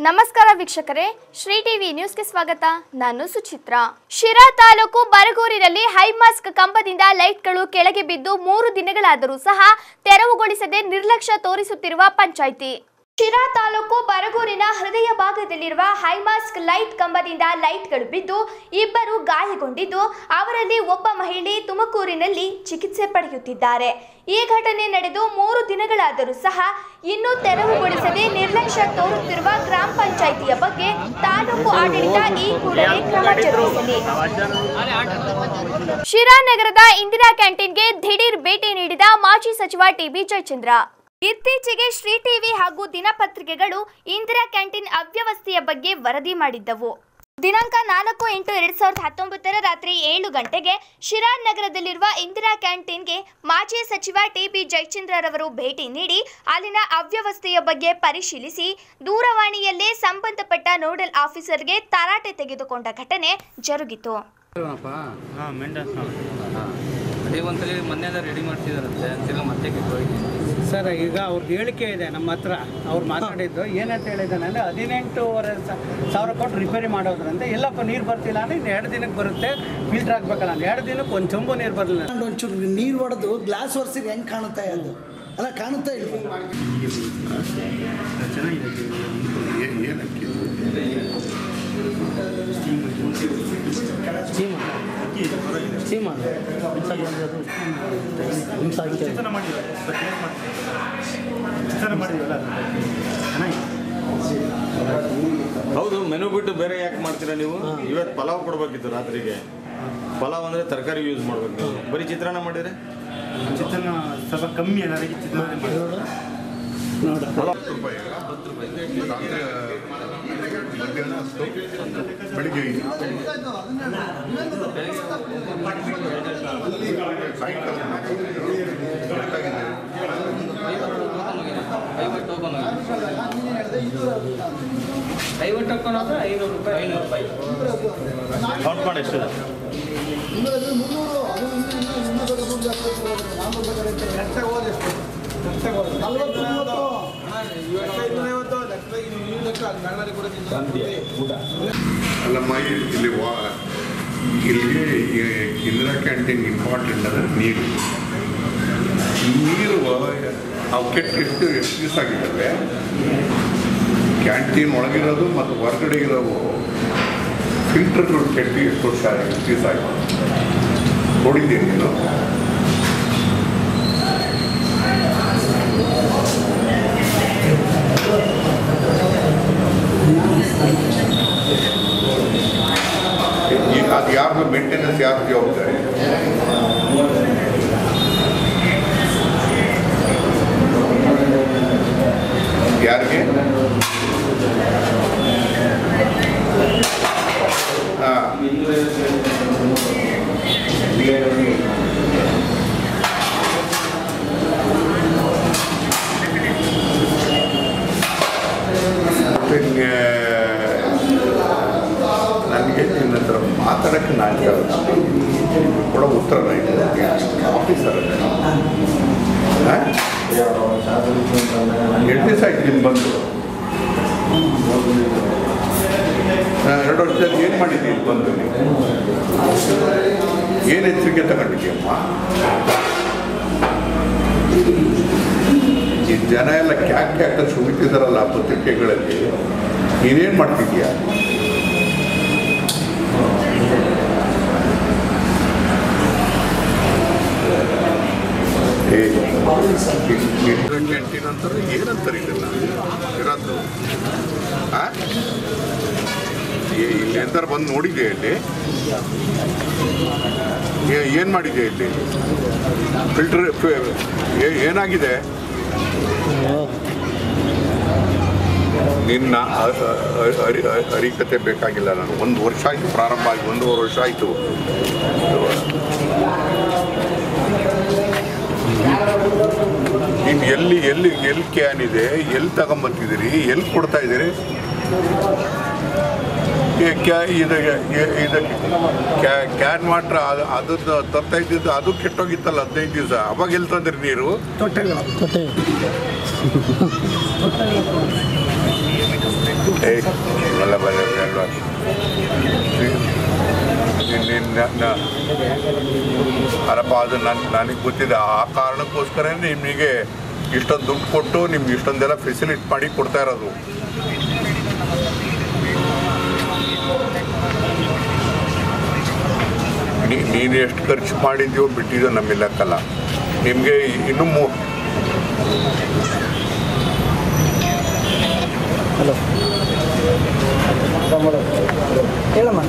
ನಮಸ್ಕಾರ ವೀಕ್ಷಕರೇ ಶ್ರೀ ಟಿವಿ ನ್ಯೂಸ್ಗೆ ಸ್ವಾಗತ ನಾನು ಸುಚಿತ್ರಾ ಶಿರಾ ತಾಲೂಕು ಬರಗೂರಿನಲ್ಲಿ ಹೈಮಾಸ್ಕ್ ಕಂಬದಿಂದ ಲೈಟ್ಗಳು ಕೆಳಗೆ ಬಿದ್ದು ಮೂರು ದಿನಗಳಾದರೂ ಸಹ ತೆರವುಗೊಳಿಸದೆ ನಿರ್ಲಕ್ಷ್ಯ ತೋರಿಸುತ್ತಿರುವ ಪಂಚಾಯಿತಿ ಶಿರಾ ತಾಲೂಕು ಬರಗೂರಿನ ಹೃದಯ ಭಾಗದಲ್ಲಿರುವ ಹೈಮಾಸ್ಕ್ ಲೈಟ್ ಕಂಬದಿಂದ ಲೈಟ್ಗಳು ಬಿದ್ದು ಇಬ್ಬರು ಗಾಯಗೊಂಡಿದ್ದು ಅವರಲ್ಲಿ ಒಬ್ಬ ಮಹಿಳೆ ತುಮಕೂರಿನಲ್ಲಿ ಚಿಕಿತ್ಸೆ ಪಡೆಯುತ್ತಿದ್ದಾರೆ ಈ ಘಟನೆ ನಡೆದು ಮೂರು ದಿನಗಳಾದರೂ ಸಹ ಇನ್ನೂ ತೆರವುಗೊಳಿಸದೆ ನಿರ್ಲಕ್ಷ್ಯ ತೋರುತ್ತಿರುವ ಗ್ರಾಮ ಪಂಚಾಯಿತಿಯ ಬಗ್ಗೆ ತಾಲೂಕು ಆಡಳಿತ ಈ ಕೂಡಲೇ ಕ್ರಮ ಜರುಗಿಸಲಿ ಶಿರಾ ನಗರದ ಇಂದಿರಾ ಕ್ಯಾಂಟೀನ್ಗೆ ದಿಢೀರ್ ಭೇಟಿ ನೀಡಿದ ಮಾಜಿ ಸಚಿವ ಟಿಬಿ ಜಯಚಂದ್ರ ಇತ್ತೀಚೆಗೆ ಶ್ರೀ ಟಿವಿ ಹಾಗೂ ದಿನಪತ್ರಿಕೆಗಳು ಇಂದಿರಾ ಕ್ಯಾಂಟೀನ್ ಅವ್ಯವಸ್ಥೆಯ ಬಗ್ಗೆ ವರದಿ ಮಾಡಿದ್ದವು ದಿನಾಂಕ ನಾಲ್ಕು ಎಂಟು ಎರಡ್ ಸಾವಿರದ ಹತ್ತೊಂಬತ್ತರ ರಾತ್ರಿ ಏಳು ಗಂಟೆಗೆ ಶಿರಾ ನಗರದಲ್ಲಿರುವ ಇಂದಿರಾ ಕ್ಯಾಂಟೀನ್ಗೆ ಮಾಜಿ ಸಚಿವ ಟಿಬಿ ಜಯಚಂದ್ರರವರು ಭೇಟಿ ನೀಡಿ ಅಲ್ಲಿನ ಅವ್ಯವಸ್ಥೆಯ ಬಗ್ಗೆ ಪರಿಶೀಲಿಸಿ ದೂರವಾಣಿಯಲ್ಲೇ ಸಂಬಂಧಪಟ್ಟ ನೋಡಲ್ ಆಫೀಸರ್ಗೆ ತರಾಟೆ ತೆಗೆದುಕೊಂಡ ಘಟನೆ ಜರುಗಿತು ಹಾಂ ಮೆಂಡಸ್ ಅದೇ ಒಂದ್ಸಲಿ ಮೊನ್ನೆ ರೆಡಿ ಮಾಡ್ತಿದಾರಂತೆ ತಿರ್ಗಾ ಮತ್ತೆ ಕೆಟ್ಟೋಗಿ ಸರ್ ಈಗ ಅವ್ರದ್ದು ಹೇಳಿಕೆ ಇದೆ ನಮ್ಮ ಹತ್ರ ಅವ್ರು ಮಾತಾಡಿದ್ದು ಏನಂತ ಹೇಳಿದ್ದಾನೆ ಅಂದರೆ ಹದಿನೆಂಟೂವರೆ ಸ- ಸಾವಿರ ಕೊಟ್ಟು ರಿಪೇರಿ ಮಾಡೋದ್ರಂತೆ ಎಲ್ಲಪ್ಪ ನೀರು ಬರ್ತಿಲ್ಲ ಅಂದರೆ ಇನ್ನು ಎರಡು ದಿನಕ್ಕೆ ಬರುತ್ತೆ ಫಿಲ್ಟರ್ ಹಾಕ್ಬೇಕಲ್ಲ ಅಂದ್ರೆ ಎರಡು ದಿನಕ್ಕೆ ಒಂದು ಚೊಂಬು ನೀರು ಬರಲಿಲ್ಲ ಒಂದು ಒಂಚೂರು ನೀರು ಹೊಡೆದು ಗ್ಲಾಸ್ ಒರೆಸಿದ್ರೆ ಹೆಂಗೆ ಕಾಣುತ್ತೆ ಅದು ಅಲ್ಲ ಕಾಣುತ್ತಾ ಇಲ್ಲ ಚೆನ್ನಾಗಿದೆ ಏನಕ್ಕೆ ಚಿತ್ರಣ ಮಾಡಿದ್ದಾರೆ ಚಿತ್ರಣ ಮಾಡಿದ್ವಲ್ಲ ಚೆನ್ನಾಗಿದೆ ಹೌದು ಮೆನು ಬಿಟ್ಟು ಬೇರೆ ಯಾಕೆ ಮಾಡ್ತೀರಾ ನೀವು ಇವತ್ತು ಪಲಾವ್ ಕೊಡ್ಬೇಕಿತ್ತು ರಾತ್ರಿಗೆ ಪಲಾವ್ ಅಂದ್ರೆ ತರಕಾರಿ ಯೂಸ್ ಮಾಡ್ಬೇಕು ನೀವು ಬರೀ ಚಿತ್ರಾನ್ನ ಮಾಡಿದ್ರೆ ಚಿತ್ರಣ ಸ್ವಲ್ಪ ಕಮ್ಮಿ ಎಲ್ಲರಿಗೆ ಚಿತ್ರಾನ್ನ ಮಾಡಿದ್ರು ಹತ್ತು ರೂಪಾಯಿ ರಾತ್ರಿ ಮಧ್ಯಾಹ್ನ ಹತ್ತು ಬೆಳಿಗ್ಗೆ ಐದು ಸಾಯಂಕಾಲ ಎಷ್ಟಾಗಿದೆ? ಐವತ್ತು ಟೋಕನ್ ಐವತ್ತು ಟೋಕನ್ ಆದರೆ ಐನೂರು ರೂಪಾಯಿ ಐನೂರು ರೂಪಾಯಿ ಕೌಂಟ್ ಮಾಡಿ ಎಷ್ಟಿದೆ ಅಲ್ಲಮ್ಮ ಇಲ್ಲಿ ಇಲ್ಲಿ ವಾ ಇಲ್ಲಿಗೆ ಈ ಇಂದಿರಾ ಕ್ಯಾಂಟೀನ್ ಇಂಪಾರ್ಟೆಂಟ್ ಅಂದರೆ ನೀರು ನೀರು ಅವು ಕೆಟ್ಟು ಎಷ್ಟು ಎಷ್ಟು ದಿವಸ ಆಗಿದ್ದಾವೆ ಕ್ಯಾಂಟೀನ್ ಒಳಗಿರೋದು ಮತ್ತು ಹೊರಗಡೆ ಇರೋವು ಫಿಲ್ಟರ್ಗಳು ಕೆಟ್ಟು ಎಷ್ಟು ವರ್ಷ ಎಷ್ಟು ದಿವಸ ಆಗಿದೆ ನೋಡಿದ್ದೀನಿ ನೀನು ಈಗ ಅದು ಯಾರ್ದು ಮೇಂಟೆನೆನ್ಸ್ ಯಾರು ಜವಾಬ್ದಾರಿ ಯಾರಿಗೆ ಹಾ. ಮತ್ತೆ ನನಗೆ ನಿನ್ನ ಹತ್ರ ಮಾತಾಡೋಕ್ಕೆ ನಾನು ಕೊಡೋ ಉತ್ತರ ಆಫೀಸರ್ ಎಷ್ಟು ದಿವಸ ಆಯ್ತು ನೀನು ಬಂದು ಆ, ಎರಡು ವರ್ಷದಲ್ಲಿ ಏನು ಮಾಡಿದ್ದೀನಿ ಬಂದು ನೀವು ಏನು ಎಚ್ಚರಿಕೆ ತಗೊಂಡಿದ್ದೀಯಮ್ಮ ಈ ಜನ ಎಲ್ಲ ಕ್ಯಾಕ್ ಕ್ಯಾಕ್ ಸುಮಿತಿದಾರಲ್ಲ ಪತ್ರಿಕೆಗಳಲ್ಲಿ ನೀನೇನು ಮಾಡ್ತಿದ್ಯಾ ಏ, ಕ್ಯಾಂಟೀನ್ ಅಂತಾರೆ ಏನಂತಾರೆ ಇದನ್ನ ಇರೋದು ಆ? ಏ- ಇಲ್ಲಿ ಎಂತಾರು ಬಂದು ನೋಡಿದ್ಯಾ ಇಲ್ಲಿ ಏ- ಏನ್ ಮಾಡಿದ್ಯಾ ಇಲ್ಲಿ ಫಿಲ್ಟರ್ ಏನಾಗಿದೆ ನಿನ್ನ ಅ- ಅ- ಅರಿ- ಅ- ಅರಿಕತೆ ಬೇಕಾಗಿಲ್ಲ ನಾನು ಒಂದು ವರ್ಷ ಆಯ್ತು ಪ್ರಾರಂಭ ಆಗಿ ಒಂದೂವರೆ ವರ್ಷ ಆಯ್ತು ನೀನು ಎಲ್ಲಿ ಎಲ್ಲಿ ಎಲ್ಲಿ ಕ್ಯಾನ್ ಇದೆ ಎಲ್ಲಿ ತಗೊಂಬರ್ತಿದ್ದೀರಿ ಎಲ್ಲಿ ಕೊಡ್ತಾ ಇದ್ದೀರಿ ಈ ಕ್ಯಾ ಇದು ಇ- ಇದಕ್ಕೆ ಕ್ಯಾ- ಕ್ಯಾನ್ ಮಾತ್ರ ಅದು ಅದದ್ದು ತರ್ತಾ ಇದ್ದಿದ್ದು ಅದು ಕೆಟ್ಟೋಗಿತ್ತಲ್ಲ ಹದಿನೈದು ದಿವಸ ಅವಾಗ ಎಲ್ಲಿ ತಂದ್ರಿ ನೀರು ತೊಟ್ಟೆಗಳು ಏಯ್ ಎಲ್ಲ ಬಂದ ಎಲ್ಲ ಅರಪ್ಪ ಅದು ನನ್ನ ನನಗೆ ಗೊತ್ತಿದೆ ಆ ಕಾರಣಕ್ಕೋಸ್ಕರ ನಿಮಗೆ ಇಷ್ಟೊಂದು ದುಡ್ಡು ಕೊಟ್ಟು ನಿಮ್ಗೆ ಇಷ್ಟೊಂದೆಲ್ಲ ಫೆಸಿಲಿಟಿ ಮಾಡಿ ಕೊಡ್ತಾ ಇರೋದು ನೀ- ನೀನು ಎಷ್ಟು ಖರ್ಚು ಮಾಡಿದ್ಯೋ ಬಿಟ್ಟಿದ್ಯೋ ನಮ್ಮ ಲೆಕ್ಕಲ್ಲ ನಿಮಗೆ ಇನ್ನೂ ಮೂ ಹೇಳಮ್ಮ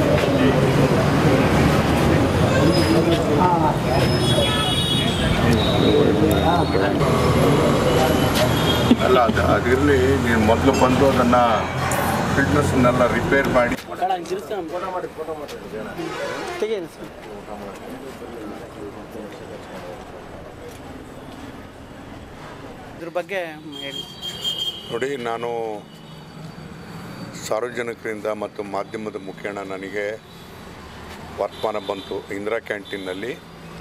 ಅಲ್ಲ ಅದು ಅದಿರಲಿ ನೀನು ಮೊದಲು ಬಂದು ಅದನ್ನು ಫಿಟ್ನೆಸ್ನೆಲ್ಲ ರಿಪೇರ್ ಮಾಡಿ ಇದ್ರ ಬಗ್ಗೆ ಹೇಳಿ ನೋಡಿ ನಾನು ಸಾರ್ವಜನಿಕರಿಂದ ಮತ್ತು ಮಾಧ್ಯಮದ ಮುಖೇಣ ನನಗೆ ವರ್ತಮಾನ ಬಂತು ಇಂದಿರಾ ಕ್ಯಾಂಟೀನ್ನಲ್ಲಿ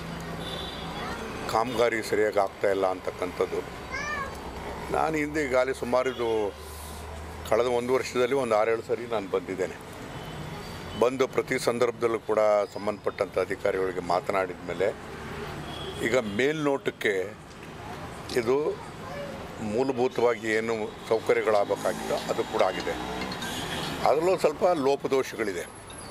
ಕಾಮಗಾರಿ ಸರಿಯಾಗಿ ಆಗ್ತಾ ಇಲ್ಲ ಅಂತಕ್ಕಂಥದ್ದು ನಾನು ಹಿಂದೆ ಈಗಾಗಲೇ ಸುಮಾರು ಇದು ಕಳೆದ ಒಂದು ವರ್ಷದಲ್ಲಿ ಒಂದು ಆರೇಳು ಸರಿ ನಾನು ಬಂದಿದ್ದೇನೆ ಬಂದು ಪ್ರತಿ ಸಂದರ್ಭದಲ್ಲೂ ಕೂಡ ಸಂಬಂಧಪಟ್ಟಂಥ ಅಧಿಕಾರಿಗಳಿಗೆ ಮಾತನಾಡಿದ ಮೇಲೆ ಈಗ ಮೇಲ್ನೋಟಕ್ಕೆ ಇದು ಮೂಲಭೂತವಾಗಿ ಏನು ಸೌಕರ್ಯಗಳಾಗಬೇಕಾಗಿತ್ತು ಅದು ಕೂಡ ಆಗಿದೆ ಅದರಲ್ಲೂ ಸ್ವಲ್ಪ ಲೋಪದೋಷಗಳಿದೆ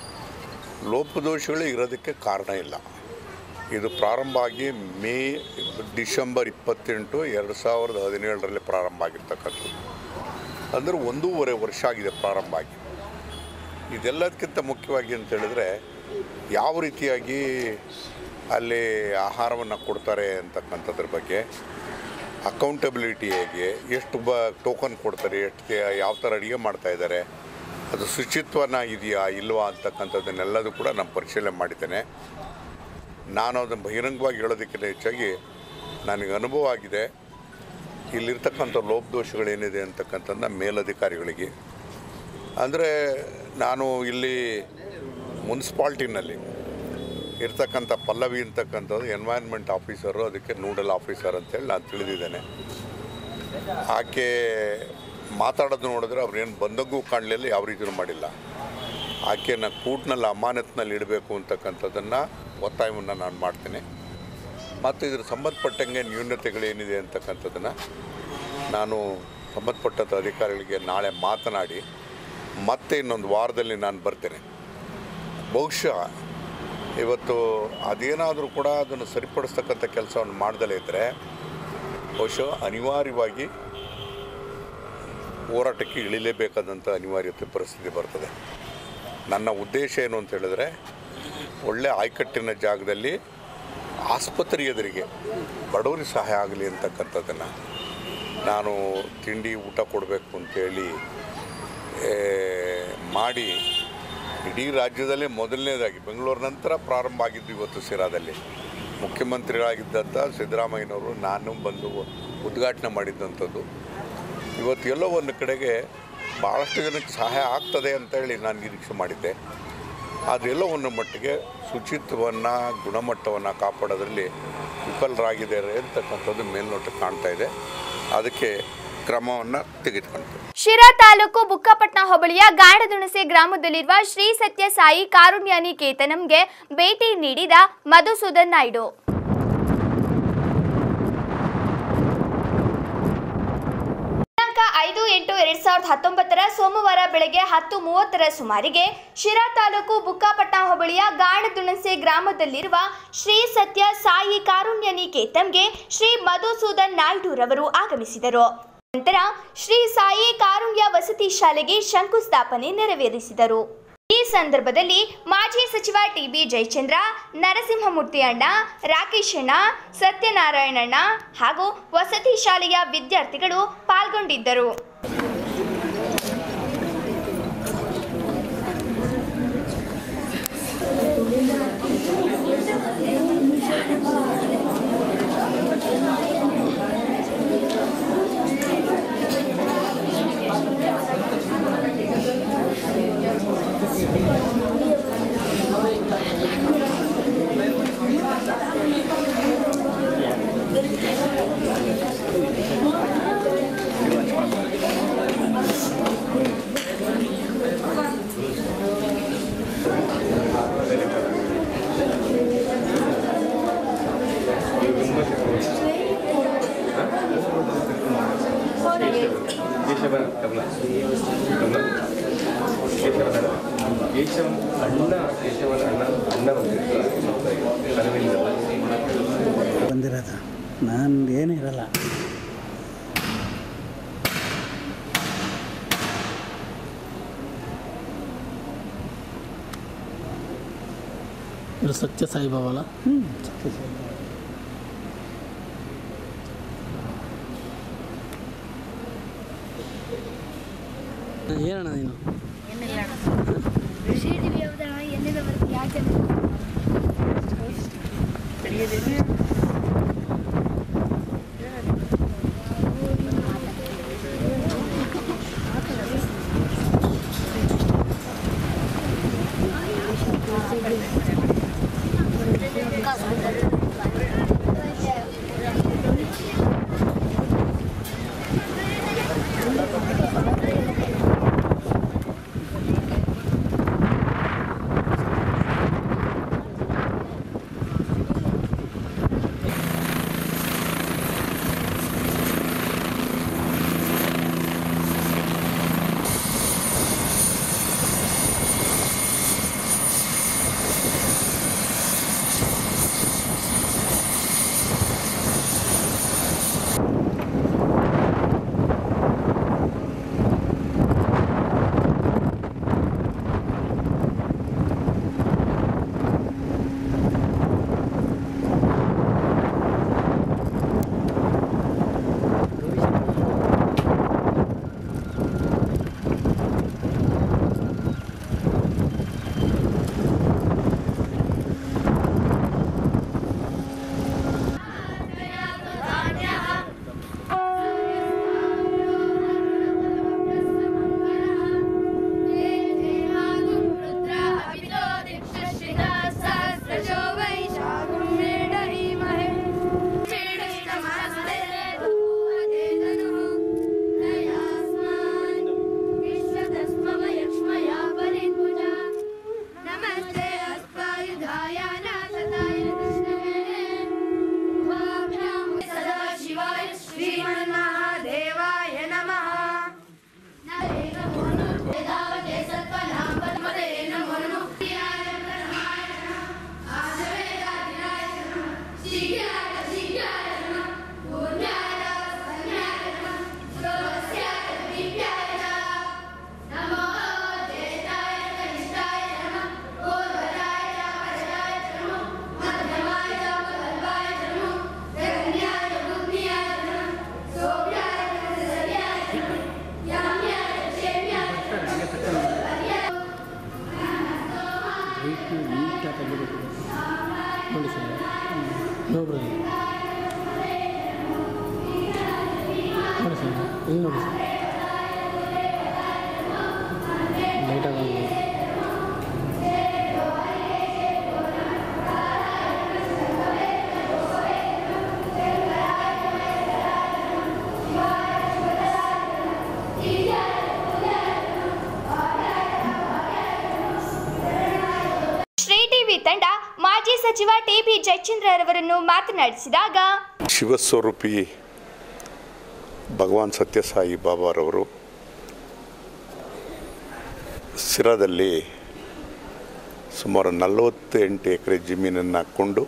ಲೋಪದೋಷಗಳು ಇರೋದಕ್ಕೆ ಕಾರಣ ಇಲ್ಲ ಇದು ಪ್ರಾರಂಭ ಆಗಿ ಮೇ ಡಿಸೆಂಬರ್ ಇಪ್ಪತ್ತೆಂಟು ಎರಡು ಸಾವಿರದ ಹದಿನೇಳರಲ್ಲಿ ಪ್ರಾರಂಭ ಆಗಿರ್ತಕ್ಕಂಥದ್ದು ಅಂದರೆ ಒಂದೂವರೆ ವರ್ಷ ಆಗಿದೆ ಪ್ರಾರಂಭ ಆಗಿ ಇದೆಲ್ಲದಕ್ಕಿಂತ ಮುಖ್ಯವಾಗಿ ಅಂತ ಹೇಳಿದ್ರೆ ಯಾವ ರೀತಿಯಾಗಿ ಅಲ್ಲಿ ಆಹಾರವನ್ನು ಕೊಡ್ತಾರೆ ಅಂತಕ್ಕಂಥದ್ರ ಬಗ್ಗೆ ಅಕೌಂಟಬಿಲಿಟಿ ಹೇಗೆ ಎಷ್ಟು ಬ ಟೋಕನ್ ಕೊಡ್ತಾರೆ ಎಷ್ಟು ಯಾವ ಥರ ಅಡುಗೆ ಮಾಡ್ತಾ ಇದ್ದಾರೆ ಅದು ಶುಚಿತ್ವನ ಇದೆಯಾ ಇಲ್ವಾ ಅಂತಕ್ಕಂಥದ್ದನ್ನೆಲ್ಲದೂ ಕೂಡ ನಾನು ಪರಿಶೀಲನೆ ಮಾಡಿದ್ದೇನೆ ನಾನು ಅದನ್ನು ಬಹಿರಂಗವಾಗಿ ಹೇಳೋದಕ್ಕಿಂತ ಹೆಚ್ಚಾಗಿ ನನಗೆ ಅನುಭವ ಆಗಿದೆ ಇಲ್ಲಿರ್ತಕ್ಕಂಥ ಲೋಪದೋಷಗಳೇನಿದೆ ಅಂತಕ್ಕಂಥದ್ದನ್ನ ಮೇಲಧಿಕಾರಿಗಳಿಗೆ ಅಂದರೆ ನಾನು ಇಲ್ಲಿ ಮುನ್ಸಿಪಾಲ್ಟಿನಲ್ಲಿ ಇರ್ತಕ್ಕಂಥ ಪಲ್ಲವಿ ಅಂತಕ್ಕಂಥದ್ದು ಎನ್ವೈರ್ನ್ಮೆಂಟ್ ಆಫೀಸರು ಅದಕ್ಕೆ ನೂಡಲ್ ಆಫೀಸರ್ ಅಂತೇಳಿ ನಾನು ತಿಳಿದಿದ್ದೇನೆ ಆಕೆ ಮಾತಾಡೋದು ನೋಡಿದ್ರೆ ಅವ್ರೇನು ಬಂದಂಗೂ ಕಾಣಲಿಲ್ಲ ಯಾವ ರೀತಿಯೂ ಮಾಡಿಲ್ಲ ಆಕೆನ ಕೂಟ್ನಲ್ಲಿ ಅಮಾನತ್ನಲ್ಲಿ ಇಡಬೇಕು ಅಂತಕ್ಕಂಥದ್ದನ್ನು ಒತ್ತಾಯವನ್ನು ನಾನು ಮಾಡ್ತೇನೆ ಮತ್ತು ಇದ್ರ ಸಂಬಂಧಪಟ್ಟಂಗೆ ನ್ಯೂನತೆಗಳೇನಿದೆ ಅಂತಕ್ಕಂಥದ್ದನ್ನು ನಾನು ಸಂಬಂಧಪಟ್ಟಂಥ ಅಧಿಕಾರಿಗಳಿಗೆ ನಾಳೆ ಮಾತನಾಡಿ ಮತ್ತೆ ಇನ್ನೊಂದು ವಾರದಲ್ಲಿ ನಾನು ಬರ್ತೇನೆ ಬಹುಶಃ ಇವತ್ತು ಅದೇನಾದರೂ ಕೂಡ ಅದನ್ನು ಸರಿಪಡಿಸ್ತಕ್ಕಂಥ ಕೆಲಸವನ್ನು ಮಾಡ್ದಲೇ ಇದ್ದರೆ ಬಹುಶಃ ಅನಿವಾರ್ಯವಾಗಿ ಹೋರಾಟಕ್ಕೆ ಇಳಿಲೇಬೇಕಾದಂಥ ಅನಿವಾರ್ಯತೆ ಪರಿಸ್ಥಿತಿ ಬರ್ತದೆ ನನ್ನ ಉದ್ದೇಶ ಏನು ಅಂತ ಹೇಳಿದ್ರೆ ಒಳ್ಳೆ ಆಯ್ಕಟ್ಟಿನ ಜಾಗದಲ್ಲಿ ಆಸ್ಪತ್ರೆ ಎದುರಿಗೆ ಬಡವರಿಗೆ ಸಹಾಯ ಆಗಲಿ ಅಂತಕ್ಕಂಥದ್ದನ್ನು ನಾನು ತಿಂಡಿ ಊಟ ಕೊಡಬೇಕು ಅಂತೇಳಿ ಏ, ಮಾಡಿ ಇಡೀ ರಾಜ್ಯದಲ್ಲೇ ಮೊದಲನೇದಾಗಿ ಬೆಂಗಳೂರು ನಂತರ ಪ್ರಾರಂಭ ಆಗಿದ್ದು ಇವತ್ತು ಸಿರಾದಲ್ಲಿ ಮುಖ್ಯಮಂತ್ರಿಗಳಾಗಿದ್ದಂಥ ಸಿದ್ದರಾಮಯ್ಯನವರು ನಾನು ಬಂದು ಉದ್ಘಾಟನೆ ಮಾಡಿದ್ದಂಥದ್ದು ಇವತ್ತು ಎಲ್ಲೋ ಒಂದು ಕಡೆಗೆ ಭಾಳಷ್ಟು ಜನಕ್ಕೆ ಸಹಾಯ ಆಗ್ತದೆ ಅಂತೇಳಿ ನಾನು ನಿರೀಕ್ಷೆ ಮಾಡಿದ್ದೆ ಅದೆಲ್ಲೋ ಒಂದು ಮಟ್ಟಿಗೆ ಶುಚಿತ್ವವನ್ನು ಗುಣಮಟ್ಟವನ್ನು ಕಾಪಾಡೋದ್ರಲ್ಲಿ ವಿಫಲರಾಗಿದ್ದಾರೆ ಅಂತಕ್ಕಂಥದ್ದು ಮೇಲ್ನೋಟಕ್ಕೆ ಕಾಣ್ತಾ ಇದೆ ಅದಕ್ಕೆ ಕ್ರಮವನ್ನು ತೆಗೆದುಕೊಂತು ಶಿರಾ ತಾಲೂಕು ಬುಕ್ಕಾಪಟ್ನ ಹೋಬಳಿಯ ಗಾಢದುಣಸೆ ಗ್ರಾಮದಲ್ಲಿರುವ ಶ್ರೀ ಸತ್ಯ ಸಾಯಿ ಕಾರುಣ್ಯ ನಿಕೇತನಂಗೆ ಭೇಟಿ ನೀಡಿದ ಮಧುಸೂದನ್ ನಾಯ್ಡು ದಿನಾಂಕ ಐದು ಎಂಟು ಎರಡ್ ಸಾವಿರದ ಹತ್ತೊಂಬತ್ತರ ಸೋಮವಾರ ಬೆಳಗ್ಗೆ ಹತ್ತು ಮೂವತ್ತರ ಸುಮಾರಿಗೆ ಶಿರಾ ತಾಲೂಕು ಬುಕ್ಕಾಪಟ್ನ ಹೋಬಳಿಯ ಗಾಣದುಣಸೆ ಗ್ರಾಮದಲ್ಲಿರುವ ಶ್ರೀ ಸತ್ಯ ಸಾಯಿ ಕಾರುಣ್ಯ ನಿಕೇತಂಗೆ ಶ್ರೀ ಮಧುಸೂದನ್ ನಾಯ್ಡುರವರು ಆಗಮಿಸಿದರು ನಂತರ ಶ್ರೀ ಸಾಯಿ ಕಾರುಣ್ಯ ವಸತಿ ಶಾಲೆಗೆ ಶಂಕುಸ್ಥಾಪನೆ ನೆರವೇರಿಸಿದರು ಈ ಸಂದರ್ಭದಲ್ಲಿ ಮಾಜಿ ಸಚಿವ ಟಿಬಿ ಜಯಚಂದ್ರ ನರಸಿಂಹಮೂರ್ತಿ ಅಣ್ಣ ರಾಕೇಶ್ ಅಣ್ಣ ಸತ್ಯನಾರಾಯಣಣ್ಣ ಹಾಗೂ ವಸತಿ ಶಾಲೆಯ ವಿದ್ಯಾರ್ಥಿಗಳು ಪಾಲ್ಗೊಂಡಿದ್ದರು ಬಂದಿರೋದು ನಾನು ಏನೂ ಇರಲ್ಲ ಇವರು ಸತ್ಯ ಸಾಯಿಬಾಬಾಲ ಏನಣ್ಣ ನೀನು ನಮಸ್ತೆ ಅಸ್ವಾಯುಧಾಯ ನಾಥಾಯ ಕೃಷ್ಣವೇ ಉಮಾಭ್ಯಾಂ ಸದಾ ಶಿವಾಯ ಶ್ರೀಮನ್ಮಹಾದೇವಾಯ ನಮಃ ನೋಡಿ ಸರ್ ನೋಡ್ರಿ ನೋಡಿ ಸರ್ ಇಲ್ಲಿ ನೋಡಿ ಸರ್ ಲೈಟಾಗಿ ಶ್ರೀ ಟಿವಿ ತಂಡ ಮಾಜಿ ಸಚಿವ ಟಿಬಿ ಜಯಚಂದ್ರರವರನ್ನು ಮಾತನಾಡಿಸಿದಾಗ ಶಿವಸ್ವರೂಪಿ ಭಗವಾನ್ ಸತ್ಯಸಾಯಿ ಬಾಬಾರವರು ಸಿರಾದಲ್ಲಿ ಸುಮಾರು ನಲವತ್ತೆಂಟು ಎಕರೆ ಜಮೀನನ್ನು ಕೊಂಡು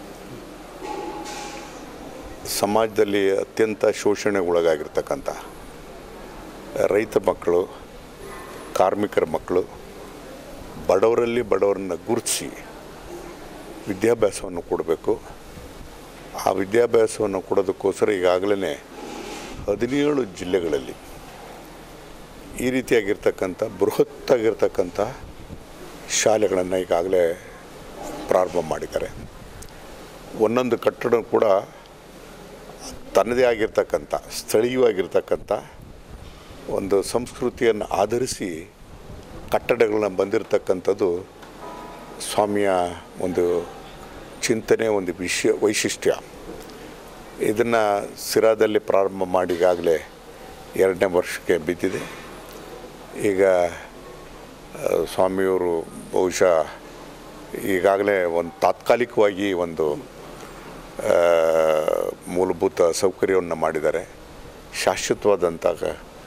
ಸಮಾಜದಲ್ಲಿ ಅತ್ಯಂತ ಶೋಷಣೆಗೊಳಗಾಗಿರ್ತಕ್ಕಂಥ ರೈತ ಮಕ್ಕಳು ಕಾರ್ಮಿಕರ ಮಕ್ಕಳು ಬಡವರಲ್ಲಿ ಬಡವರನ್ನ ಗುರುತಿಸಿ ವಿದ್ಯಾಭ್ಯಾಸವನ್ನು ಕೊಡಬೇಕು ಆ ವಿದ್ಯಾಭ್ಯಾಸವನ್ನು ಕೊಡೋದಕ್ಕೋಸ್ಕರ ಈಗಾಗಲೇ ಹದಿನೇಳು ಜಿಲ್ಲೆಗಳಲ್ಲಿ ಈ ರೀತಿಯಾಗಿರ್ತಕ್ಕಂಥ ಬೃಹತ್ತಾಗಿರ್ತಕ್ಕಂಥ ಶಾಲೆಗಳನ್ನು ಈಗಾಗಲೇ ಪ್ರಾರಂಭ ಮಾಡಿದ್ದಾರೆ ಒಂದೊಂದು ಕಟ್ಟಡ ಕೂಡ ತನ್ನದೇ ಆಗಿರ್ತಕ್ಕಂಥ ಸ್ಥಳೀಯವಾಗಿರ್ತಕ್ಕಂಥ ಒಂದು ಸಂಸ್ಕೃತಿಯನ್ನು ಆಧರಿಸಿ ಕಟ್ಟಡಗಳನ್ನ ಬಂದಿರತಕ್ಕಂಥದ್ದು ಸ್ವಾಮಿಯ ಒಂದು ಚಿಂತನೆ ಒಂದು ವಿಷಯ ವೈಶಿಷ್ಟ್ಯ ಇದನ್ನು ಸಿರಾದಲ್ಲಿ ಪ್ರಾರಂಭ ಮಾಡಿ ಈಗಾಗಲೇ ಎರಡನೇ ವರ್ಷಕ್ಕೆ ಬಿದ್ದಿದೆ ಈಗ ಆ, ಸ್ವಾಮಿಯವರು ಬಹುಶಃ ಈಗಾಗಲೇ ಒಂದು ತಾತ್ಕಾಲಿಕವಾಗಿ ಒಂದು ಆ, ಮೂಲಭೂತ ಸೌಕರ್ಯವನ್ನು ಮಾಡಿದ್ದಾರೆ ಶಾಶ್ವತವಾದಂಥ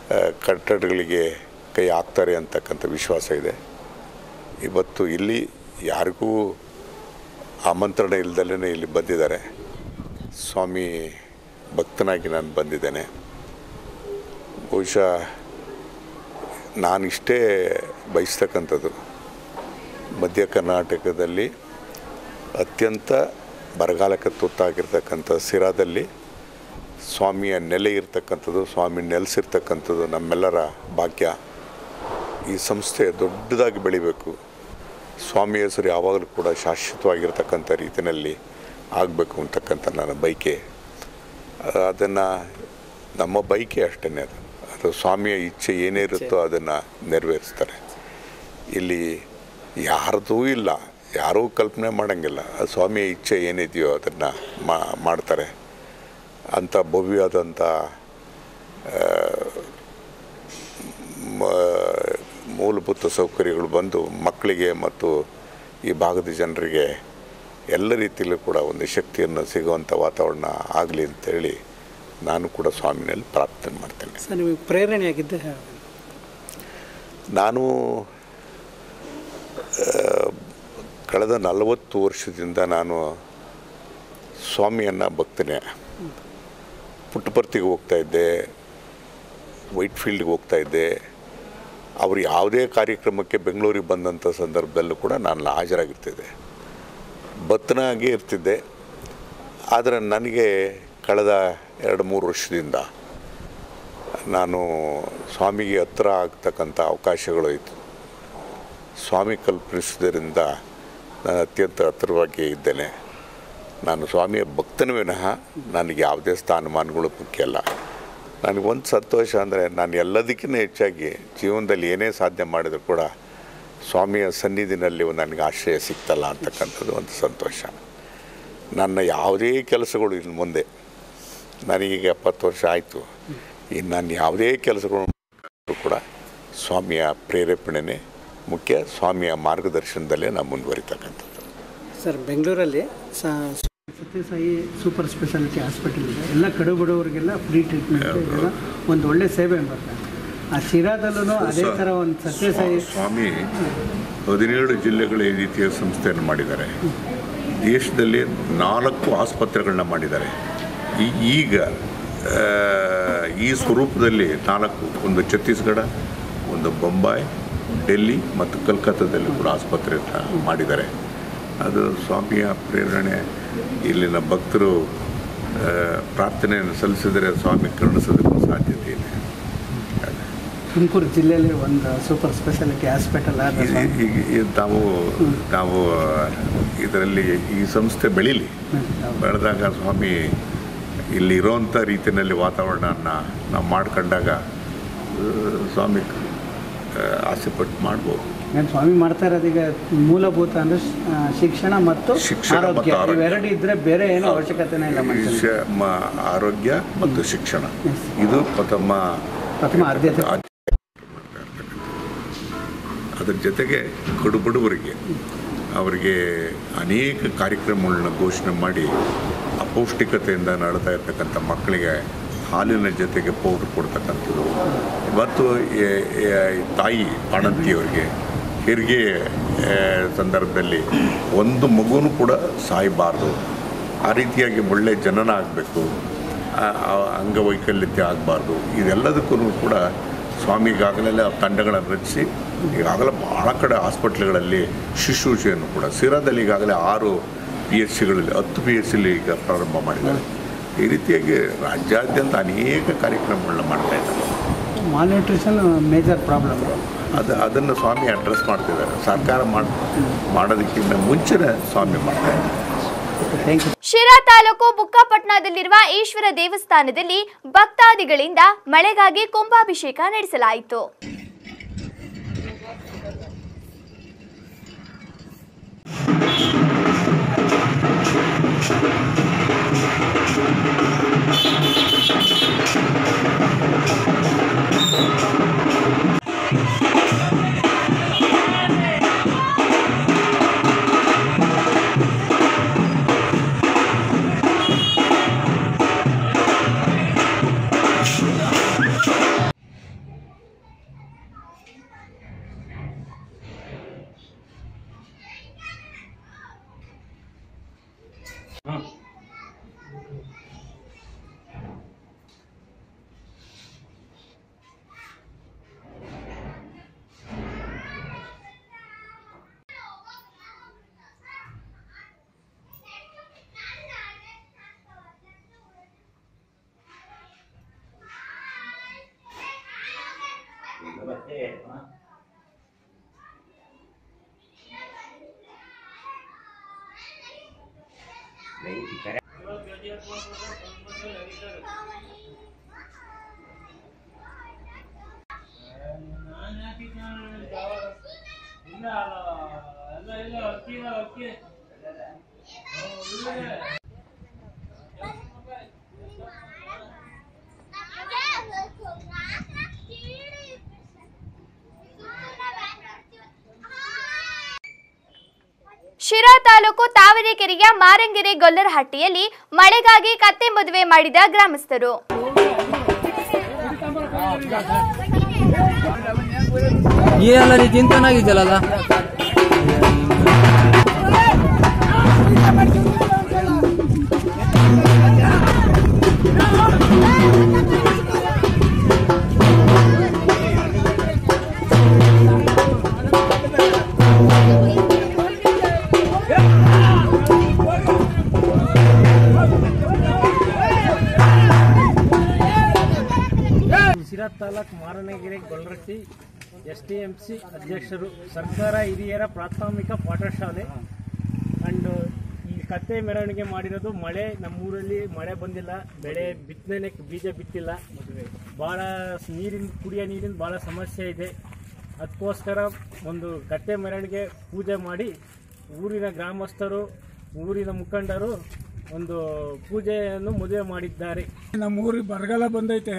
ಆ, ಕಟ್ಟಡಗಳಿಗೆ ಕೈ ಹಾಕ್ತಾರೆ ಅಂತಕ್ಕಂಥ ವಿಶ್ವಾಸ ಇದೆ ಇವತ್ತು ಇಲ್ಲಿ ಯಾರಿಗೂ ಆಮಂತ್ರಣ ಇಲ್ದಲೇ ಇಲ್ಲಿ ಬಂದಿದ್ದಾರೆ ಸ್ವಾಮಿ ಭಕ್ತನಾಗಿ ನಾನು ಬಂದಿದ್ದೇನೆ ಬಹುಶಃ ನಾನಿಷ್ಟೇ ಬಯಸ್ತಕ್ಕಂಥದ್ದು ಮಧ್ಯ ಕರ್ನಾಟಕದಲ್ಲಿ ಅತ್ಯಂತ ಬರಗಾಲಕ್ಕೆ ತುತ್ತಾಗಿರ್ತಕ್ಕಂಥ ಸಿರಾದಲ್ಲಿ ಸ್ವಾಮಿಯ ನೆಲೆ ಇರ್ತಕ್ಕಂಥದ್ದು ಸ್ವಾಮಿ ನೆಲೆಸಿರ್ತಕ್ಕಂಥದ್ದು ನಮ್ಮೆಲ್ಲರ ಭಾಗ್ಯ ಈ ಸಂಸ್ಥೆ ದೊಡ್ಡದಾಗಿ ಬೆಳಿಬೇಕು ಸ್ವಾಮಿ ಹೆಸರು ಯಾವಾಗಲೂ ಕೂಡ ಶಾಶ್ವತವಾಗಿರ್ತಕ್ಕಂಥ ರೀತಿಯಲ್ಲಿ ಆಗಬೇಕು ಅಂತಕ್ಕಂಥ ನನ್ನ ಬೈಕೆ ಅದನ್ನು ನಮ್ಮ ಬೈಕೆ ಅಷ್ಟೇ ಅದು ಅದು ಸ್ವಾಮಿಯ ಇಚ್ಛೆ ಏನೇ ಇರುತ್ತೋ ಅದನ್ನು ನೆರವೇರಿಸ್ತಾರೆ ಇಲ್ಲಿ ಯಾರ್ದೂ ಇಲ್ಲ ಯಾರೂ ಕಲ್ಪನೆ ಮಾಡೋಂಗಿಲ್ಲ ಆ ಸ್ವಾಮಿಯ ಇಚ್ಛೆ ಏನಿದೆಯೋ ಅದನ್ನು ಮಾಡ್ತಾರೆ ಅಂಥ ಭವ್ಯವಾದಂಥ ಆ, ಮ- ಮೂಲಭೂತ ಸೌಕರ್ಯಗಳು ಬಂದು ಮಕ್ಕಳಿಗೆ ಮತ್ತು ಈ ಭಾಗದ ಜನರಿಗೆ ಎಲ್ಲ ರೀತಿಯಲ್ಲೂ ಕೂಡ ಒಂದು ಶಕ್ತಿಯನ್ನು ಸಿಗುವಂಥ ವಾತಾವರಣ ಆಗಲಿ ಅಂತೇಳಿ ನಾನು ಕೂಡ ಸ್ವಾಮಿನಲ್ಲಿ ಪ್ರಾರ್ಥನೆ ಮಾಡ್ತೇನೆ ಸರ್ ನಿಮಗೆ ಪ್ರೇರಣೆಯಾಗಿದ್ದೆ ನಾನು ಆ, ಕಳೆದ ನಲವತ್ತು ವರ್ಷದಿಂದ ನಾನು ಸ್ವಾಮಿಯನ್ನು ಭಕ್ತನೇ ಪುಟ್ಟಪರ್ತಿಗೆ ಹೋಗ್ತಾ ಇದ್ದೆ ವೈಟ್ ಫೀಲ್ಡ್ಗೆ ಹೋಗ್ತಾ ಇದ್ದೆ ಅವರು ಯಾವುದೇ ಕಾರ್ಯಕ್ರಮಕ್ಕೆ ಬೆಂಗಳೂರಿಗೆ ಬಂದಂಥ ಸಂದರ್ಭದಲ್ಲೂ ಕೂಡ ನಾನು ಹಾಜರಾಗಿರ್ತಿದ್ದೆ ಭಕ್ತನಾಗಿ ಇರ್ತಿದ್ದೆ ಆದರೆ ನನಗೆ ಕಳೆದ ಎರಡು ಮೂರು ವರ್ಷದಿಂದ ನಾನು ಸ್ವಾಮಿಗೆ ಹತ್ರ ಆಗ್ತಕ್ಕಂಥ ಅವಕಾಶಗಳು ಇತ್ತು ಸ್ವಾಮಿ ಕಲ್ಪಿಸಿದ್ದರಿಂದ ನಾನು ಅತ್ಯಂತ ಹತ್ತಿರವಾಗಿ ಇದ್ದೇನೆ ನಾನು ಸ್ವಾಮಿಯ ಭಕ್ತನ ವಿನಃ ನನಗೆ ಯಾವುದೇ ಸ್ಥಾನಮಾನಗಳು ಮುಖ್ಯ ಅಲ್ಲ ನನಗೆ ಒಂದು ಸಂತೋಷ ಅಂದರೆ ನಾನು ಎಲ್ಲದಕ್ಕಿಂತ ಹೆಚ್ಚಾಗಿ ಜೀವನದಲ್ಲಿ ಏನೇ ಸಾಧನೆ ಮಾಡಿದರೂ ಕೂಡ ಸ್ವಾಮಿಯ ಸನ್ನಿಧಿನಲ್ಲಿ ನನಗೆ ಆಶ್ರಯ ಸಿಗ್ತಲ್ಲ ಅಂತಕ್ಕಂಥದ್ದು ಒಂದು ಸಂತೋಷ ನನ್ನ ಯಾವುದೇ ಕೆಲಸಗಳು ಇನ್ನು ಮುಂದೆ ನನಗೀಗ ಎಪ್ಪತ್ತು ವರ್ಷ ಆಯಿತು ಇನ್ನು ನಾನು ಯಾವುದೇ ಕೆಲಸಗಳು ಮಾಡಿದ್ರು ಕೂಡ ಸ್ವಾಮಿಯ ಪ್ರೇರೇಪಣೆನೇ ಮುಖ್ಯ ಸ್ವಾಮಿಯ ಮಾರ್ಗದರ್ಶನದಲ್ಲೇ ನಾನು ಮುಂದುವರಿತಕ್ಕಂಥದ್ದು ಸರ್ ಬೆಂಗಳೂರಲ್ಲಿ ಸ- ಸತ್ಯಸಾಯಿ ಸೂಪರ್ ಸ್ಪೆಷಾಲಿಟಿ ಹಾಸ್ಪಿಟಲ್ ಇದೆ ಎಲ್ಲ ಕಡು ಬಡವರಿಗೆಲ್ಲ ಫ್ರೀ ಟ್ರೀಟ್ಮೆಂಟ್ ಎಲ್ಲ ಒಂದು ಒಳ್ಳೆ ಸೇವೆ ಮಾಡ್ತಾರೆ ಆ ಶಿರಾದಲ್ಲೂ ಅದೇ ಥರ ಒಂದು ಸತ್ಯಸಾಯಿ ಸ್ವಾಮಿ ಹದಿನೇಳು ಜಿಲ್ಲೆಗಳ ಈ ರೀತಿಯ ಸಂಸ್ಥೆಯನ್ನು ಮಾಡಿದ್ದಾರೆ ದೇಶದಲ್ಲಿ ನಾಲ್ಕು ಆಸ್ಪತ್ರೆಗಳನ್ನ ಮಾಡಿದ್ದಾರೆ ಈ- ಈಗ ಆ, ಈ ಸ್ವರೂಪದಲ್ಲಿ ನಾಲ್ಕು ಒಂದು ಛತ್ತೀಸ್ಗಢ ಒಂದು ಬೊಂಬಾಯಿ ಡೆಲ್ಲಿ ಮತ್ತು ಕಲ್ಕತ್ತಾದಲ್ಲಿ ಕೂಡ ಆಸ್ಪತ್ರೆಯನ್ನು ಮಾಡಿದ್ದಾರೆ ಅದು ಸ್ವಾಮಿಯ ಪ್ರೇರಣೆ ಇಲ್ಲಿನ ಭಕ್ತರು ಆ, ಪ್ರಾರ್ಥನೆಯನ್ನು ಸಲ್ಲಿಸಿದರೆ ಸ್ವಾಮಿ ಕರುಣಿಸೋದಕ್ಕೂ ಸಾಧ್ಯತೆ ಇದೆ ತುಮಕೂರು ಜಿಲ್ಲೆಯಲ್ಲಿ ಒಂದು ಸೂಪರ್ ಸ್ಪೆಷಾಲಿಟಿ ಹಾಸ್ಪಿಟಲ್ ಆದ ಈ- ಈ- ಈ ನಾವು ನಾವು ಇದರಲ್ಲಿ ಈ ಸಂಸ್ಥೆ ಬೆಳೀಲಿ ಬೆಳೆದಾಗ ಸ್ವಾಮಿ ಇಲ್ಲಿ ಇರೋವಂಥ ರೀತಿಯಲ್ಲಿ ವಾತಾವರಣನ ನಾವು ಮಾಡ್ಕೊಂಡಾಗ ಆ, ಸ್ವಾಮಿ ಆ, ಆಸೆಪಟ್ಟು ಮಾಡ್ಬೋದು ನಾನು ಸ್ವಾಮಿ ಮಾಡ್ತಾ ಇರೋದೀಗ ಮೂಲಭೂತ ಅಂದ್ರೆ ಆ, ಶಿಕ್ಷಣ ಮತ್ತು ಶಿಕ್ಷಣ ಮತ್ತು ಆರೋಗ್ಯ ಆರೋಗ್ಯ. ಇವೆರಡು ಇದ್ರೆ ಬೇರೆ ಏನೋ ಅವಶ್ಯಕತೆನೇ ಇಲ್ಲ ಮನುಷ್ಯನಿಗೆ. ವಿಷಯ ಮ- ಆರೋಗ್ಯ ಮತ್ತು ಶಿಕ್ಷಣ ಇದು ಪ್ರಥಮ ಪ್ರಥಮ ಆದ್ಯತೆ ಅದ್ರ ಜೊತೆಗೆ ಕಡು ಬಡವರಿಗೆ ಅವರಿಗೆ ಅನೇಕ ಕಾರ್ಯಕ್ರಮಗಳನ್ನ ಘೋಷಣೆ ಮಾಡಿ ಅಪೌಷ್ಟಿಕತೆಯಿಂದ ನಡ್ತಾ ಇರ್ತಕ್ಕಂಥ ಮಕ್ಕಳಿಗೆ ಹಾಲಿನ ಜೊತೆಗೆ ಪೌಡ್ರ್ ಕೊಡ್ತಕ್ಕಂಥದ್ದು ಇವತ್ತು ಎ- ಎ- ತಾಯಿ ಬಾಣಂತಿಯವರಿಗೆ ಹೆರಿಗೆ ಆ, ಸಂದರ್ಭದಲ್ಲಿ ಒಂದು ಮಗುನೂ ಕೂಡ ಸಾಯಬಾರ್ದು ಆ ರೀತಿಯಾಗಿ ಒಳ್ಳೆ ಜನನ ಆಗಬೇಕು ಅಂಗವೈಕಲ್ಯತೆ ಆಗಬಾರ್ದು ಇದೆಲ್ಲದಕ್ಕೂ ಕೂಡ ಸ್ವಾಮಿ ಈಗಾಗಲೇ ಆ ತಂಡಗಳನ್ನು ರಚಿಸಿ ಈಗಾಗಲೇ ಭಾಳ ಕಡೆ ಹಾಸ್ಪಿಟ್ಲ್ಗಳಲ್ಲಿ ಶುಶ್ರೂಷೆಯನ್ನು ಕೂಡ ಸಿರಾದಲ್ಲಿ ಈಗಾಗಲೇ ಆರು ಪಿ ಎಚ್ ಸಿಗಳಲ್ಲಿ ಹತ್ತು ಪಿ ಎಚ್ ಸಿಲಿ ಈಗ ಪ್ರಾರಂಭ ಮಾಡಿದ್ದಾರೆ ಈ ರೀತಿಯಾಗಿ ರಾಜ್ಯಾದ್ಯಂತ ಅನೇಕ ಕಾರ್ಯಕ್ರಮಗಳನ್ನ ಮಾಡ್ತಾ ಇದ್ದಾರೆ ಮಾಲ್ನ್ಯೂಟ್ರಿಷನ್ ಮೇಜರ್ ಪ್ರಾಬ್ಲಮ್ ಅದು ಅದನ್ನು ಸ್ವಾಮಿ ಅಡ್ರೆಸ್ ಮಾಡ್ತಿದ್ದಾರೆ ಸರ್ಕಾರ ಮಾಡಿ ಮಾಡೋದಕ್ಕಿಂತ ಮುಂಚೆನೇ ಸ್ವಾಮಿ ಮಾಡ್ತಾ ಇದ್ದಾರೆ ಥ್ಯಾಂಕ್ ಯು ಶಿರಾ ತಾಲೂಕು ಬುಕ್ಕಾಪಟ್ನದಲ್ಲಿರುವ ಈಶ್ವರ ದೇವಸ್ಥಾನದಲ್ಲಿ ಭಕ್ತಾದಿಗಳಿಂದ ಮಳೆಗಾಗಿ ಕುಂಭಾಭಿಷೇಕ ನಡೆಸಲಾಯಿತು ಶಿರಾ ತಾಲೂಕು ತಾವರೆಕೆರೆಯ ಮಾರಂಗೆರೆ ಗೊಲ್ಲರಹಟ್ಟಿಯಲ್ಲಿ ಮಳೆಗಾಗಿ ಕತ್ತೆ ಮದುವೆ ಮಾಡಿದ ಗ್ರಾಮಸ್ಥರು ನೀರೆಲ್ಲ ನೀ ತಿಂತಾನಾಗಿದ್ದಲ್ಲ Sira taluk Maranagiri Golratti S T M C ಅಧ್ಯಕ್ಷರು ಸರ್ಕಾರ ಹಿರಿಯರ ಪ್ರಾಥಮಿಕ ಪಾಠಶಾಲೆ ಅಂಡ್ ಈ ಕತ್ತೆ ಮೆರವಣಿಗೆ ಮಾಡಿರೋದು ಮಳೆ ನಮ್ಮೂರಲ್ಲಿ ಮಳೆ ಬಂದಿಲ್ಲ ಬೆಳೆ ಬಿತ್ತನೆ ಬೀಜ ಬಿತ್ತಿಲ್ಲ ಭಾಳ ನೀರಿನ ಕುಡಿಯೋ ನೀರಿನ ಭಾಳ ಸಮಸ್ಯೆ ಇದೆ ಅದಕ್ಕೋಸ್ಕರ ಒಂದು ಕತ್ತೆ ಮೆರವಣಿಗೆ ಪೂಜೆ ಮಾಡಿ ಊರಿನ ಗ್ರಾಮಸ್ಥರು ಊರಿನ ಮುಖಂಡರು ಒಂದು ಪೂಜೆಯನ್ನು ಮದುವೆ ಮಾಡಿದ್ದಾರೆ ನಮ್ಮ ಊರಿಗೆ ಬರಗಾಲ ಬಂದೈತೆ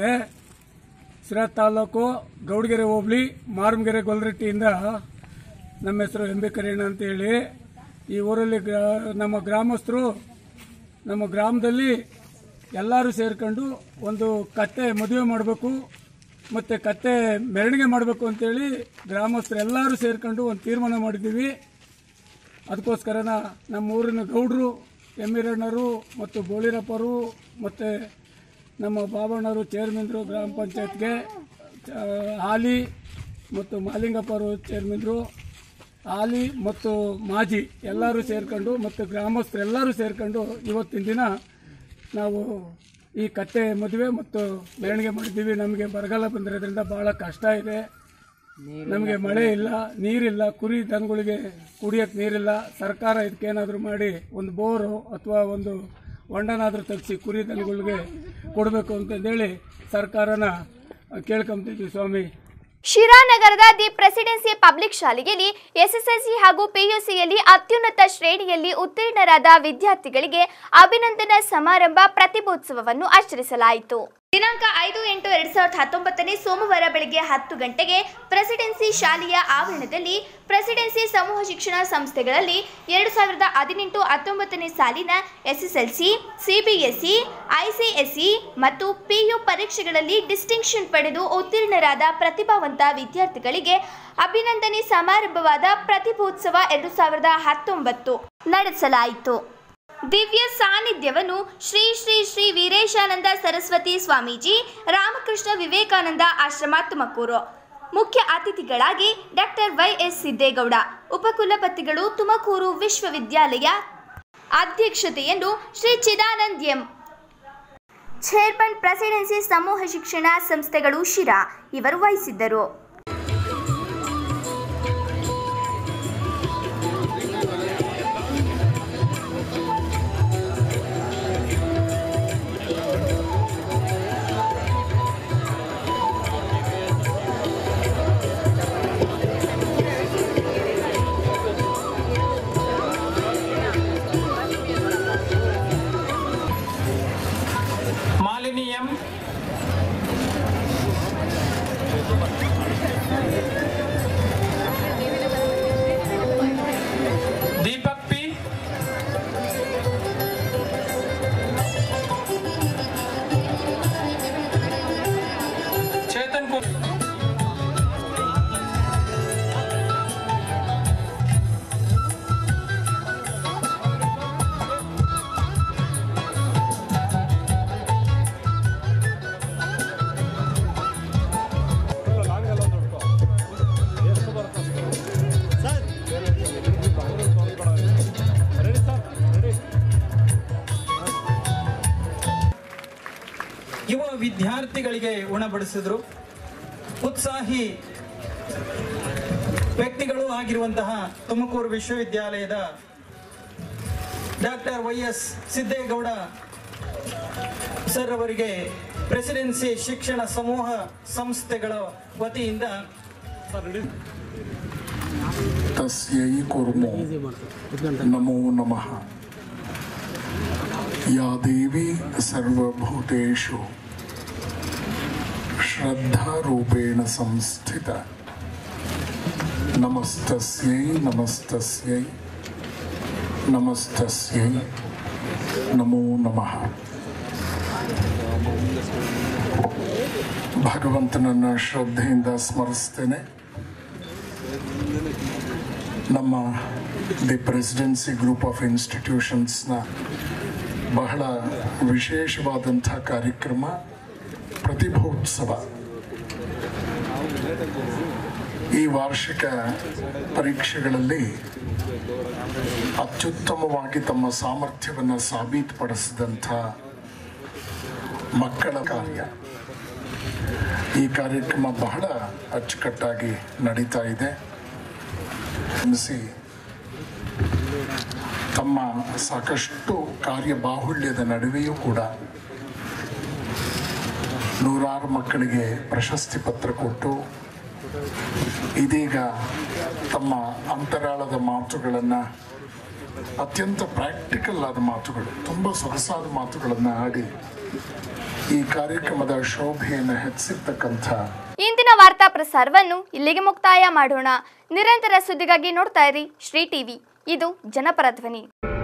ಸಿರಾ ತಾಲೂಕು ಗೌಡಗೆರೆ ಹೋಬಳಿ ಮಾರಮಗೆರೆ ಗೊಲ್ರಟ್ಟಿಯಿಂದ ನಮ್ಮ ಹೆಸರು ಎಂ ಬಿ ಕರಿಯಣ್ಣ ಅಂತೇಳಿ ಈ ಊರಲ್ಲಿ ಗ್ರಾ- ನಮ್ಮ ಗ್ರಾಮಸ್ಥರು ನಮ್ಮ ಗ್ರಾಮದಲ್ಲಿ ಎಲ್ಲರೂ ಸೇರ್ಕೊಂಡು ಒಂದು ಕತ್ತೆ ಮದುವೆ ಮಾಡಬೇಕು ಮತ್ತು ಕತ್ತೆ ಮೆರವಣಿಗೆ ಮಾಡಬೇಕು ಅಂತೇಳಿ ಗ್ರಾಮಸ್ಥರು ಎಲ್ಲರೂ ಸೇರ್ಕೊಂಡು ಒಂದು ತೀರ್ಮಾನ ಮಾಡಿದ್ದೀವಿ ಅದಕ್ಕೋಸ್ಕರ ನಮ್ಮ ಊರಿನ ಗೌಡ್ರು ಎಮ್ಮಿರಣ್ಣರು ಮತ್ತು ಬೋಳಿರಪ್ಪರು ಮತ್ತು ನಮ್ಮ ಬಾಬಣ್ಣವರು ಚೇರ್ಮನ್ರು ಗ್ರಾಮ ಪಂಚಾಯತ್ಗೆ ಆ, ಹಾಲಿ ಮತ್ತು ಮಾಲಿಂಗಪ್ಪರು ಚೇರ್ಮನ್ರು ಹಾಲಿ ಮತ್ತು ಮಾಜಿ ಎಲ್ಲರೂ ಸೇರ್ಕೊಂಡು ಮತ್ತು ಗ್ರಾಮಸ್ಥರು ಎಲ್ಲರೂ ಸೇರ್ಕೊಂಡು ಇವತ್ತಿನ ದಿನ ನಾವು ಈ ಕತ್ತೆ ಮದುವೆ ಮತ್ತು ಮೆರವಣಿಗೆ ಮಾಡಿದ್ದೀವಿ ನಮಗೆ ಬರಗಾಲ ಬಂದಿರೋದ್ರಿಂದ ಭಾಳ ಕಷ್ಟ ಇದೆ ನಮಗೆ ಮಳೆ ಇಲ್ಲ ನೀರಿಲ್ಲ ಕುರಿ ದನಗಳಿಗೆ ಕುಡಿಯೋಕ್ಕೆ ನೀರಿಲ್ಲ ಸರ್ಕಾರ ಇದಕ್ಕೇನಾದರೂ ಮಾಡಿ ಒಂದು ಬೋರು ಅಥವಾ ಒಂದು ಹೊಂಡನಾದರೂ ತೆಗೆಸಿ ಕುರಿ ದನಗಳಿಗೆ ಕೊಡಬೇಕು ಅಂತಂದೇಳಿ ಸರ್ಕಾರನ ಕೇಳ್ಕೊಂತಿದ್ವಿ ಸ್ವಾಮಿ ಶಿರಾನಗರದ ದಿ ಪ್ರೆಸಿಡೆನ್ಸಿ ಪಬ್ಲಿಕ್ ಶಾಲೆಯಲ್ಲಿ ಎಸ್ಎಸ್ಎಲ್ಸಿ ಹಾಗೂ ಪಿಯುಸಿಯಲ್ಲಿ ಅತ್ಯುನ್ನತ ಶ್ರೇಣಿಯಲ್ಲಿ ಉತ್ತೀರ್ಣರಾದ ವಿದ್ಯಾರ್ಥಿಗಳಿಗೆ ಅಭಿನಂದನಾ ಸಮಾರಂಭ ಪ್ರತಿಭೋತ್ಸವವನ್ನು ಆಚರಿಸಲಾಯಿತು ದಿನಾಂಕ ಐದು ಎಂಟು ಎರಡ್ ಸಾವಿರದ ಹತ್ತೊಂಬತ್ತನೇ ಸೋಮವಾರ ಬೆಳಗ್ಗೆ ಹತ್ತು ಗಂಟೆಗೆ ಪ್ರೆಸಿಡೆನ್ಸಿ ಶಾಲೆಯ ಆವರಣದಲ್ಲಿ ಪ್ರೆಸಿಡೆನ್ಸಿ ಸಮೂಹ ಶಿಕ್ಷಣ ಸಂಸ್ಥೆಗಳಲ್ಲಿ ಎರಡು ಸಾವಿರದ ಹದಿನೆಂಟು ಹತ್ತೊಂಬತ್ತನೇ ಸಾಲಿನ ಎಸ್ಎಸ್ಎಲ್ಸಿ ಸಿಬಿಎಸ್ಇ ಐಸಿಎಸ್ಇ ಮತ್ತು ಪಿಯು ಪರೀಕ್ಷೆಗಳಲ್ಲಿ ಡಿಸ್ಟಿಂಕ್ಷನ್ ಪಡೆದು ಉತ್ತೀರ್ಣರಾದ ಪ್ರತಿಭಾವಂತ ವಿದ್ಯಾರ್ಥಿಗಳಿಗೆ ಅಭಿನಂದನೆ ಸಮಾರಂಭವಾದ ಪ್ರತಿಭೋತ್ಸವ ಎರಡು ಸಾವಿರದ ಹತ್ತೊಂಬತ್ತು ನಡೆಸಲಾಯಿತು ದಿವ್ಯ ಸಾನ್ನಿಧ್ಯವನ್ನು ಶ್ರೀ ಶ್ರೀ ಶ್ರೀ ವೀರೇಶಾನಂದ ಸರಸ್ವತಿ ಸ್ವಾಮೀಜಿ ರಾಮಕೃಷ್ಣ ವಿವೇಕಾನಂದ ಆಶ್ರಮ ತುಮಕೂರು ಮುಖ್ಯ ಅತಿಥಿಗಳಾಗಿ ಡಾಕ್ಟರ್ ವೈ ಎಸ್ ಸಿದ್ದೇಗೌಡ ಉಪಕುಲಪತಿಗಳು ತುಮಕೂರು ವಿಶ್ವವಿದ್ಯಾಲಯ ಅಧ್ಯಕ್ಷತೆಯನ್ನು Shri Chidanand M chairman presidency ಸಮೂಹ ಶಿಕ್ಷಣ ಸಂಸ್ಥೆಗಳು ಶಿರಾ ಇವರು ವಹಿಸಿದ್ದರು ಮಾಲಿನಿ ಎಂ ದೀಪಕ್ ಪಿ ಚೇತನ್ ಕು ಯುವ ವಿದ್ಯಾರ್ಥಿಗಳಿಗೆ ಉಣಬಡಿಸಿದ್ರು ಉತ್ಸಾಹಿ ವ್ಯಕ್ತಿಗಳು ಆಗಿರುವಂತಹ ತುಮಕೂರು ವಿಶ್ವವಿದ್ಯಾಲಯದ doctor Y S Siddegowda sir ಅವರಿಗೆ ಪ್ರೆಸಿಡೆನ್ಸಿ ಶಿಕ್ಷಣ ಸಮೂಹ ಸಂಸ್ಥೆಗಳ ವತಿಯಿಂದ तस्यै कुर्मो नमो नमः या देवी सर्वभूतेषु श्रद्धारूपेण संस्थिता नमस्तस्यै नमस्तस्यै नमस्तस्यै नमो नमः ಭಗವಂತನನ್ನ ಶ್ರದ್ಧೆಯಿಂದ ಸ್ಮರಿಸ್ತೇನೆ ನಮ್ಮ ದಿ ಪ್ರೆಸಿಡೆನ್ಸಿ ಗ್ರೂಪ್ ಆಫ್ ಇನ್ಸ್ಟಿಟ್ಯೂಷನ್ಸ್ನ ಬಹಳ ವಿಶೇಷವಾದಂಥ ಕಾರ್ಯಕ್ರಮ ಪ್ರತಿಭೋತ್ಸವ ಈ ವಾರ್ಷಿಕ ಪರೀಕ್ಷೆಗಳಲ್ಲಿ ಅತ್ಯುತ್ತಮವಾಗಿ ತಮ್ಮ ಸಾಮರ್ಥ್ಯವನ್ನು ಸಾಬೀತುಪಡಿಸಿದಂಥ ಮಕ್ಕಳ ಕಾರ್ಯ ಈ ಕಾರ್ಯಕ್ರಮ ಬಹಳ ಅಚ್ಚುಕಟ್ಟಾಗಿ ನಡೀತಾ ಇದೆ ಗಮನಿಸಿ ತಮ್ಮ ಸಾಕಷ್ಟು ಕಾರ್ಯಬಾಹುಳ್ಯದ ನಡುವೆಯೂ ಕೂಡ ನೂರಾರು ಮಕ್ಕಳಿಗೆ ಪ್ರಶಸ್ತಿ ಪತ್ರ ಕೊಟ್ಟು ಇದೀಗ ತಮ್ಮ ಅಂತರಾಳದ ಮಾತುಗಳನ್ನು ಅತ್ಯಂತ ಪ್ರಾಕ್ಟಿಕಲ್ ಆದ ಮಾತುಗಳು ತುಂಬ ಸೊಗಸಾದ ಮಾತುಗಳನ್ನು ಆಡಿ ಈ ಕಾರ್ಯಕ್ರಮದ ಶೋಭೆಯನ್ನು ಹೆಚ್ಚಿರ್ತಕ್ಕಂಥ ಇಂದಿನ ವಾರ್ತಾ ಪ್ರಸಾರವನ್ನು ಇಲ್ಲಿಗೆ ಮುಕ್ತಾಯ ಮಾಡೋಣ ನಿರಂತರ ಸುದ್ದಿಗಾಗಿ ನೋಡ್ತಾ ಇರಿ ಶ್ರೀ ಟಿವಿ ಇದು ಜನಪರ ಧ್ವನಿ